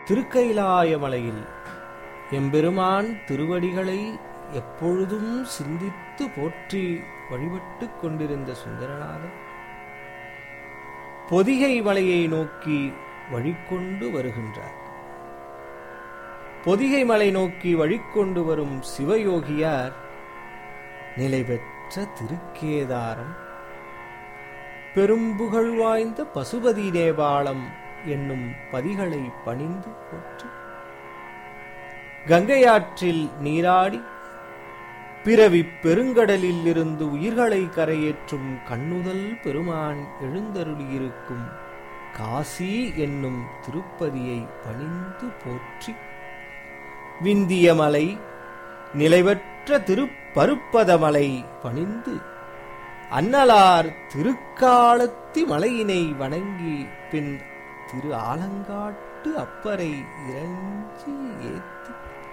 திருக்கைலாய மலையில் எம்பெருமான் திருவடிகளை எப்பொழுதும் சிந்தித்து போற்றி வழிபட்டுக் கொண்டிருந்த சுந்தரநாதர் பொதிகை மலையை நோக்கி வழிகொண்டு வருகின்றார் பொதிகை மலை நோக்கி வழிகொண்டு வரும் சிவயோகியார் நிலை பெற்ற திருக்கேதாரம் பெரும்புகழ் வாய்ந்த பசுபதி நேபாளம் என்னும் பதிகளை பணிந்து போற்றி கங்கையாற்றில் நீராடி பிறவி பெருங்கடலில் இருந்து உயிர்களை கரையேற்றும் கண்ணுதல் பெருமான் எழுந்தருளியிருக்கும் காசி என்னும் திருப்பதியை பணிந்து போற்றி விந்திய மலை நிலைபெற்ற திருப்பருப்பதமலை பணிந்து அன்னலார் திருக்காலத்தி மலையினை வணங்கி பின் திரு ஆலங்காட்டு அப்பரை இறஞ்சி ஏத்தி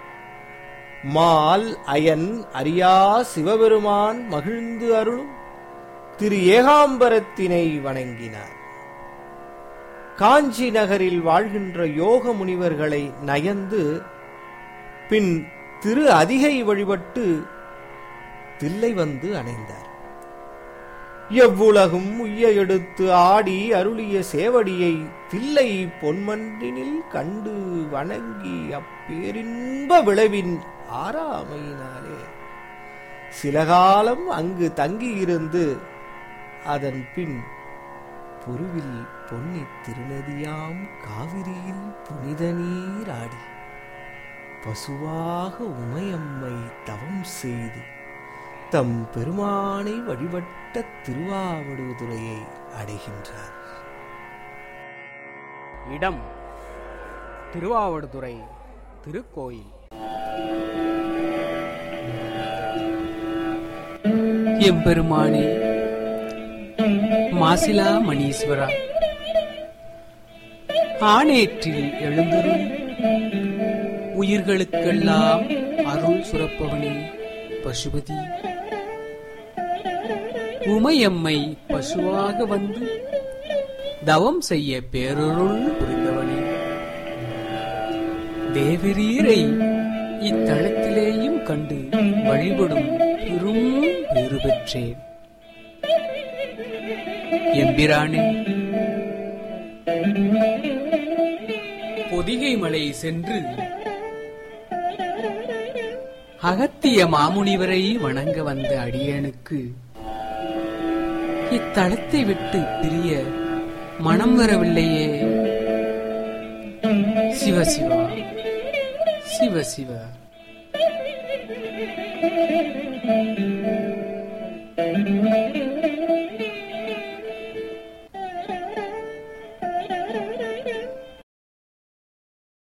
மால் அயன் அரியா சிவபெருமான் மகிழ்ந்து அருளும் திரு ஏகாம்பரத்தினை வணங்கினார் காஞ்சி நகரில் வாழ்கின்ற யோக முனிவர்களை நயந்து பின் திரு அதிகை வழிபட்டு தில்லை வந்து அணைந்தார் எவ்வுலகும் உய்ய எடுத்து ஆடி அருளிய சேவடியை தில்லை பொன்மன்றினில் கண்டு வணங்கி அப்பேரின்ப விளைவின் ஆறாமையினாலே சில காலம் அங்கு தங்கியிருந்து அதன் பின் பொருவில் பொன்னி திருநதியாம் காவிரியில் புனித நீராடி பசுவாக உமையம்மை தவம் செய்து தம் பெருமானை வழிபட்ட திருவாவடுதுறையை அடைகின்றார் இடம் திருவாவடுதுறை திருக்கோயில் எம்பெருமானே மாசிலா மணீஸ்வரா ஆணேற்றில் எழுந்தருள் உயிர்களுக்கெல்லாம் அருள் சுரப்பவனே பசுபதி உமையம்மை பசுவாக வந்து தவம் செய்ய பேரருள் புரிந்தவனே தேவரீரை இத்தலத்திலேயும் கண்டு வழிபடும் பெரும் பேறு பெற்றேன் எம்பிரானே பொதிகை மலை சென்று அகத்திய மாமுனிவரை வணங்க வந்த அடியனுக்கு இத்தலத்தை விட்டு பிரிய மனம் வரவில்லையே சிவசிவா சிவசிவ Thank you.